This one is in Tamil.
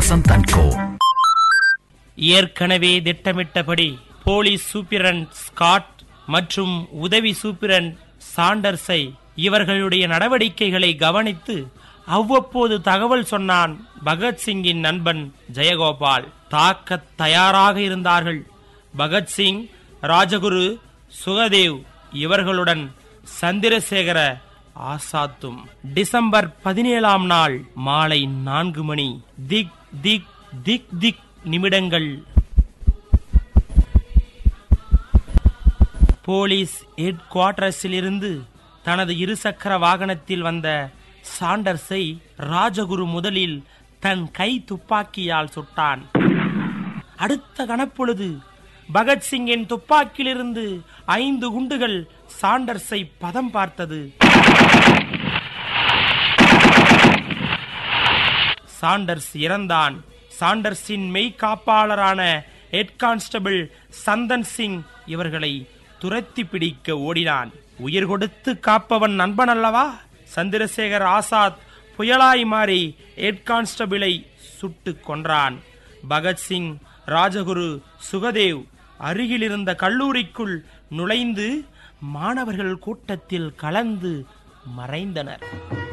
Vasant and Co. ஏற்கனவே திட்டமிட்டபடி போலீஸ் சூப்பிரண்ட் ஸ்காட் மற்றும் உதவி சூப்பிரண்ட் சாண்டர்ஸை இவர்களுடைய நடவடிக்கைகளை கவனித்து அவ்வப்போது தகவல் சொன்னான் பகத்சிங்கின் நண்பன் ஜெயகோபால் தாக்கத் தயாராக இருந்தார்கள் பகத்சிங் ராஜகுரு சுகதேவ் இவர்களுடன் சந்திரசேகர ஆசாத்தும் டிசம்பர் பதினேழாம் நாள் மாலை நான்கு மணி திக் திக் திக் திக் நிமிடங்கள் போலீஸ் ஹெட் குவார்டர்ஸில் இருந்து தனது இருசக்கர வாகனத்தில் வந்த சாண்டர்ஸை ராஜகுரு முதலில் தன் கை துப்பாக்கியால் சுட்டான் அடுத்த கணப்பொழுது பகத்சிங்கின் துப்பாக்கியிலிருந்து ஐந்து குண்டுகள் சாண்டர்ஸை பதம் பார்த்தது சாண்டர்ஸ் இறந்தான் சாண்டர்ஸின் மெய்காப்பாளரான ஹெட் கான்ஸ்டபிள் சந்தன் சிங் இவர்களை துரத்தி பிடிக்க ஓடினான் உயிர் கொடுத்து காப்பவன் நண்பன் அல்லவா சந்திரசேகர் ஆசாத் புயலாய் மாறி ஹெட் கான்ஸ்டபிளை சுட்டு கொன்றான் பகத்சிங் ராஜகுரு சுகதேவ் அருகிலிருந்த கல்லூரிக்குள் நுழைந்து மாணவர்கள் கூட்டத்தில் கலந்து மறைந்தனர்